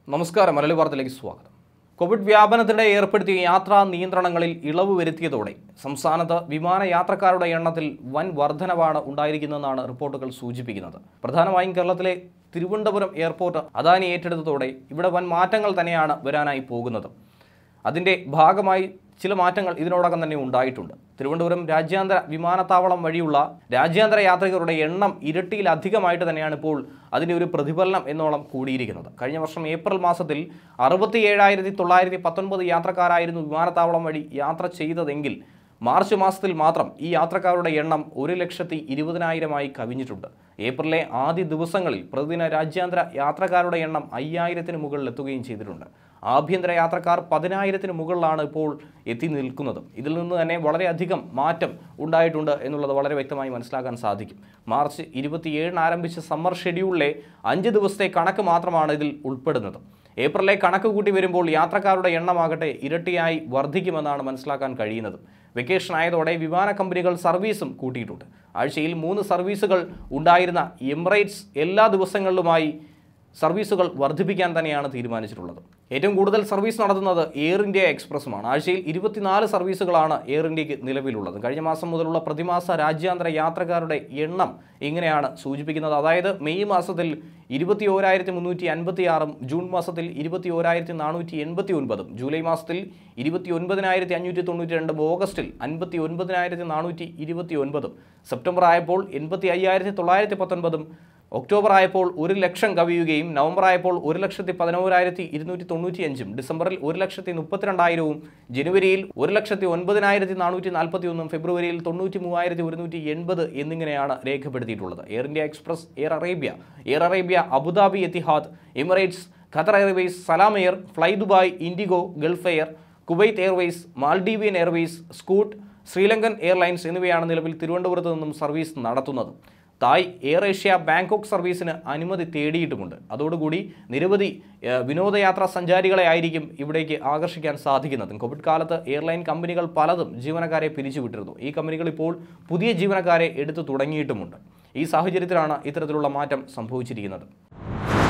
നമസ്കാരം മലയാളി വാർത്തയിലേക്ക് സ്വാഗതം കോവിഡ് വ്യാപനത്തിനിടെ ഏർപ്പെടുത്തിയ യാത്രാ നിയന്ത്രണങ്ങളിൽ ഇളവ് വരുത്തിയതോടെ സംസ്ഥാനത്ത് വിമാന യാത്രക്കാരുടെ എണ്ണത്തിൽ വൻ വർധനവാണ് ഉണ്ടായിരിക്കുന്നതെന്നാണ് റിപ്പോർട്ടുകൾ സൂചിപ്പിക്കുന്നത് പ്രധാനമായും കേരളത്തിലെ തിരുവനന്തപുരം എയർപോർട്ട് അദാനി ഏറ്റെടുത്തതോടെ ഇവിടെ വൻ മാറ്റങ്ങൾ തന്നെയാണ് വരാനായി പോകുന്നത് അതിൻ്റെ ഭാഗമായി ചില മാറ്റങ്ങൾ ഇതിനോടകം തന്നെ ഉണ്ടായിട്ടുണ്ട് തിരുവനന്തപുരം രാജ്യാന്തര വിമാനത്താവളം വഴിയുള്ള രാജ്യാന്തര യാത്രികരുടെ എണ്ണം ഇരട്ടിയിലധികമായിട്ട് തന്നെയാണ് ഇപ്പോൾ അതിൻ്റെ ഒരു പ്രതിഫലനം എന്നോളം കൂടിയിരിക്കുന്നത് കഴിഞ്ഞ വർഷം ഏപ്രിൽ മാസത്തിൽ അറുപത്തി ഏഴായിരത്തി തൊള്ളായിരത്തി പത്തൊൻപത് യാത്രക്കാരായിരുന്നു വിമാനത്താവളം വഴി യാത്ര ചെയ്തതെങ്കിൽ മാർച്ച് മാസത്തിൽ മാത്രം ഈ യാത്രക്കാരുടെ എണ്ണം ഒരു ലക്ഷത്തി ഇരുപതിനായിരമായി കവിഞ്ഞിട്ടുണ്ട് ഏപ്രിലെ ആദ്യ ദിവസങ്ങളിൽ പ്രതിദിന രാജ്യാന്തര യാത്രക്കാരുടെ എണ്ണം അയ്യായിരത്തിന് മുകളിൽ എത്തുകയും ചെയ്തിട്ടുണ്ട് ആഭ്യന്തര യാത്രക്കാർ പതിനായിരത്തിന് മുകളിലാണ് ഇപ്പോൾ എത്തി നിൽക്കുന്നത് ഇതിൽ നിന്ന് തന്നെ വളരെയധികം മാറ്റം ഉണ്ടായിട്ടുണ്ട് എന്നുള്ളത് വളരെ വ്യക്തമായി മനസ്സിലാക്കാൻ സാധിക്കും മാർച്ച് ഇരുപത്തിയേഴിന് ആരംഭിച്ച സമ്മർ ഷെഡ്യൂളിലെ അഞ്ച് ദിവസത്തെ കണക്ക് മാത്രമാണ് ഇതിൽ ഉൾപ്പെടുന്നത് ഏപ്രിലെ കണക്ക് കൂട്ടി വരുമ്പോൾ യാത്രക്കാരുടെ എണ്ണമാകട്ടെ ഇരട്ടിയായി വർദ്ധിക്കുമെന്നാണ് മനസ്സിലാക്കാൻ കഴിയുന്നത് വെക്കേഷൻ ആയതോടെ വിമാന കമ്പനികൾ സർവീസും കൂട്ടിയിട്ടുണ്ട് ആഴ്ചയിൽ മൂന്ന് സർവീസുകൾ ഉണ്ടായിരുന്ന എമിറേറ്റ്സ് എല്ലാ ദിവസങ്ങളിലുമായി സർവീസുകൾ വർദ്ധിപ്പിക്കാൻ തന്നെയാണ് തീരുമാനിച്ചിട്ടുള്ളത് ഏറ്റവും കൂടുതൽ സർവീസ് നടത്തുന്നത് എയർ ഇന്ത്യ എക്സ്പ്രസ്സുമാണ് ആഴ്ചയിൽ ഇരുപത്തിനാല് സർവീസുകളാണ് എയർ ഇന്ത്യക്ക് നിലവിലുള്ളത് കഴിഞ്ഞ മാസം മുതലുള്ള പ്രതിമാസ രാജ്യാന്തര യാത്രക്കാരുടെ എണ്ണം ഇങ്ങനെയാണ് സൂചിപ്പിക്കുന്നത് അതായത് മെയ് മാസത്തിൽ ഇരുപത്തി ഓരായിരത്തി മുന്നൂറ്റി അൻപത്തി ആറും ജൂൺ മാസത്തിൽ ഇരുപത്തി ഓരായിരത്തി നാനൂറ്റി എൺപത്തി ഒൻപതും ജൂലൈ മാസത്തിൽ ഇരുപത്തി ഒൻപതിനായിരത്തി അഞ്ഞൂറ്റി തൊണ്ണൂറ്റി രണ്ടും ഓഗസ്റ്റിൽ അൻപത്തി ഒൻപതിനായിരത്തി നാനൂറ്റി ഇരുപത്തി ഒൻപതും സെപ്റ്റംബർ ആയപ്പോൾ എൺപത്തി അയ്യായിരത്തി തൊള്ളായിരത്തി പത്തൊൻപതും ഒക്ടോബർ ആയപ്പോൾ ഒരു ലക്ഷം കവിയുകയും നവംബർ ആയപ്പോൾ ഒരു ലക്ഷത്തി പതിനോരായിരത്തി ഇരുന്നൂറ്റി തൊണ്ണൂറ്റിയഞ്ചും ഡിസംബറിൽ ഒരു ലക്ഷത്തി മുപ്പത്തിരണ്ടായിരവും ജനുവരിയിൽ ഒരു ലക്ഷത്തി ഒൻപതിനായിരത്തി നാനൂറ്റി നാൽപ്പത്തി ഒന്നും ഫെബ്രുവരിയിൽ തൊണ്ണൂറ്റി മൂവായിരത്തി ഒരുന്നൂറ്റി എൺപത് എന്നിങ്ങനെയാണ് രേഖപ്പെടുത്തിയിട്ടുള്ളത് air India express air Arabia air Arabia Abu Dhabi Etihad Emirates Qatar Airways സലാം air fly Dubai IndiGo Gulf air Kuwait Airways Maldivian Airways സ്കൂട്ട് Sri Lankan airlines എന്നിവയാണ് നിലവിൽ തിരുവനന്തപുരത്ത് നിന്നും സർവീസ് നടത്തുന്നത് തായ് എയർ ഏഷ്യ ബാങ്കോക്ക് സർവീസിന് അനുമതി തേടിയിട്ടുമുണ്ട് അതോടുകൂടി നിരവധി ഏഹ്, വിനോദയാത്രാ സഞ്ചാരികളെ ആയിരിക്കും ഇവിടേക്ക് ആകർഷിക്കാൻ സാധിക്കുന്നത് കോവിഡ് കാലത്ത് എയർലൈൻ കമ്പനികൾ പലതും ജീവനക്കാരെ പിരിച്ചുവിട്ടിരുന്നു ഈ കമ്പനികൾ ഇപ്പോൾ പുതിയ ജീവനക്കാരെ എടുത്തു തുടങ്ങിയിട്ടുമുണ്ട് ഈ സാഹചര്യത്തിലാണ് ഇത്തരത്തിലുള്ള മാറ്റം സംഭവിച്ചിരിക്കുന്നത്